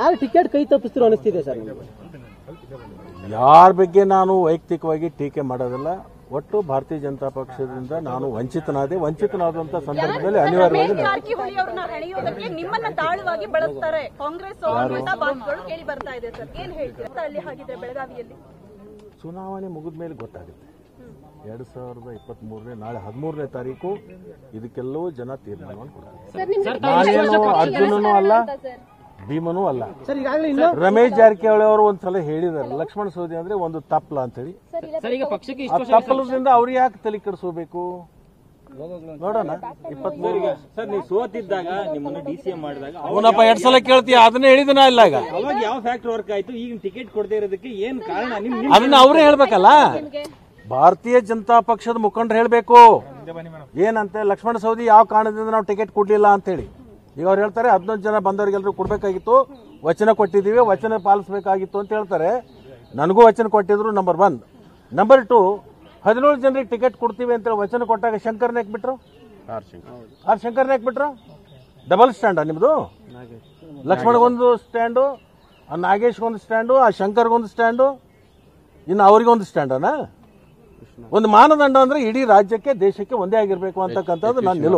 ಯಾರು ಟಿಕೆಟ್ ಕೈ ತಪ್ಪಿಸ್ತಿರೋ ಅನಿಸ್ತಿದೆ ಸರ್ ನಿಮ್ಗೆ ಯಾರ ಬಗ್ಗೆ ನಾನು ವೈಯಕ್ತಿಕವಾಗಿ ಟೀಕೆ ಮಾಡೋದಿಲ್ಲ ಒಟ್ಟು ಭಾರತೀಯ ಜನತಾ ಪಕ್ಷದಿಂದ ನಾನು ವಂಚಿತನಾದೆ ವಂಚಿತನಾದಂತ ಸಂದರ್ಭದಲ್ಲಿ ಅನಿವಾರ್ಯವಾಗಿ ರಮೇಶ್ ಜಾರಕಿಹೊಳಿ ಅವ್ರನ್ನ ಹಣಿಯೋದಕ್ಕೆ ನಿಮ್ಮನ್ನ ದಾಳವಾಗಿ ಬಳಸ್ತಾರೆ ಕಾಂಗ್ರೆಸ್ ಅನ್ನುವಂತ ಮಾತುಗಳು ಕೇಳಿ ಬರ್ತಾ ಇದೆ ಸರ್ ಏನ್ ಹೇಳ್ತೀರಾ ಅಲ್ಲಿ ಹಾಗಿದ್ರೆ ಬೆಳಗಾವಿಯಲ್ಲಿ ಚುನಾವಣೆ ಮುಗಿದ ಮೇಲೆ ಗೊತ್ತಾಗುತ್ತೆ ಎರಡು ಸಾವಿರದ ಇಪ್ಪತ್ತ್ ಮೂರನೇ ನಾಳೆ ಹದಿಮೂರನೇ ತಾರೀಕು ಇದಕ್ಕೆಲ್ಲವೂ ಜನ ತೀರ್ಮಾನವನ್ನು ಕೊಡ್ತಾರೆ ನಾನೇನು ಅರ್ಜುನನೂ ಅಲ್ಲ ಭೀಮನೂ ಅಲ್ಲ ಸರ್ ಈಗಾಗಲೇ ಇನ್ನು ರಮೇಶ್ ಜಾರಕಿಹೊಳಿ ಅವರು ಒಂದ್ಸಲ ಹೇಳಿದ್ದಾರೆ ಲಕ್ಷ್ಮಣ ಸೋದಿ ಅಂದ್ರೆ ಒಂದು ತಪ್ಪಲ ಅಂತೇಳಿ ಸರ್ ಈಗ ಪಕ್ಷಕ್ಕೆ ಆ ತಪ್ಪಲದಿಂದ ಅವ್ರು ಯಾಕೆ ತಲೆ ಕೆಡಿಸ್ಕೋಬೇಕು ನೋಡೋಣ ಇಪ್ಪತ್ಮೂರಿಗೆ ಸರ್ ನೀವು ಸೋತಿದ್ದಾಗ ನಿಮ್ಮನ್ನು ಡಿ ಸಿ ಎಂ ಮಾಡಿದಾಗ ಅವನಪ್ಪ ಎರಡ್ ಸಲ ಕೇಳ್ತೀಯ ಅದನ್ನೇ ಹೇಳಿದನ ಇಲ್ಲ ಈಗ ಅವಾಗ ಯಾವ ಫ್ಯಾಕ್ಟರ್ ವರ್ಕ್ ಆಯ್ತು ಈಗ ಟಿಕೆಟ್ ಕೊಡದೇ ಇರೋದಕ್ಕೆ ಏನ್ ಕಾರಣ ನಿಮ್ ನಿಮ್ ಅದನ್ನ ಅವರೇ ಹೇಳ್ಬೇಕಲ್ಲ ಭಾರತೀಯ ಜನತಾ ಪಕ್ಷದ ಮುಖಂಡರು ಹೇಳ್ಬೇಕು ಏನಂತೆ ಲಕ್ಷ್ಮಣ ಸವದಿ ಯಾವ ಕಾರಣದಿಂದ ನಾವು ಟಿಕೆಟ್ ಕೊಡ್ಲಿಲ್ಲ ಅಂತೇಳಿ ಈಗ ಅವ್ರು ಹೇಳ್ತಾರೆ ಹದಿನೊಂದು ಜನ ಬಂದವರಿಗೆಲ್ಲರೂ ಕೊಡ್ಬೇಕಾಗಿತ್ತು ವಚನ ಕೊಟ್ಟಿದ್ದೀವಿ ವಚನ ಪಾಲಿಸಬೇಕಾಗಿತ್ತು ಅಂತ ಹೇಳ್ತಾರೆ ನನಗೂ ವಚನ ಕೊಟ್ಟಿದ್ರು ನಂಬರ್ ಒನ್ ನಂಬರ್ ಟು ಹದಿನೇಳು ಜನರಿಗೆ ಟಿಕೆಟ್ ಕೊಡ್ತೀವಿ ಅಂತ ವಚನ ಕೊಟ್ಟಾಗ ಶಂಕರ್ನ ಯಾಕೆ ಬಿಟ್ರು ಆರ್ ಶಂಕರ್ನ ಯಾಕೆ ಬಿಟ್ರು ಡಬಲ್ ಸ್ಟ್ಯಾಂಡಾ ನಿಮ್ದು ಲಕ್ಷ್ಮಣಗೊಂದು ಸ್ಟ್ಯಾಂಡು ಆ ನಾಗೇಶ್ಗೊಂದು ಸ್ಟ್ಯಾಂಡು ಆ ಶಂಕರ್ಗೊಂದು ಸ್ಟ್ಯಾಂಡು ಇನ್ನು ಅವರಿಗೊಂದು ಸ್ಟ್ಯಾಂಡನಾ ಒಂದು ಮಾನದಂಡ ಅಂದ್ರೆ ಇಡೀ ರಾಜ್ಯಕ್ಕೆ ದೇಶಕ್ಕೆ ಒಂದೇ ಆಗಿರ್ಬೇಕು ಅಂತಕ್ಕಂಥದ್ದು ನಾನು ನಿಲು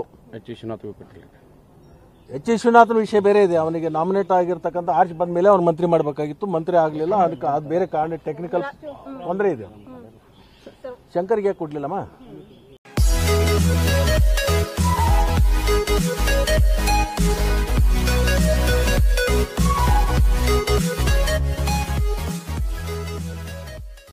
ಎಚ್ ವಿಶ್ವನಾಥನ್ ವಿಷಯ ಬೇರೆ ಇದೆ ಅವನಿಗೆ ನಾಮಿನೇಟ್ ಆಗಿರ್ತಕ್ಕಂಥ ಆರ್ಚ್ ಬಂದ ಮೇಲೆ ಅವ್ನು ಮಂತ್ರಿ ಮಾಡಬೇಕಾಗಿತ್ತು ಮಂತ್ರಿ ಆಗಲಿಲ್ಲ ಅದಕ್ಕೆ ಅದು ಬೇರೆ ಕಾರಣ ಟೆಕ್ನಿಕಲ್ ತೊಂದರೆ ಇದೆ ಶಂಕರ್ಗೆ ಯಾಕೆ ಕೊಡ್ಲಿಲ್ಲಮ್ಮ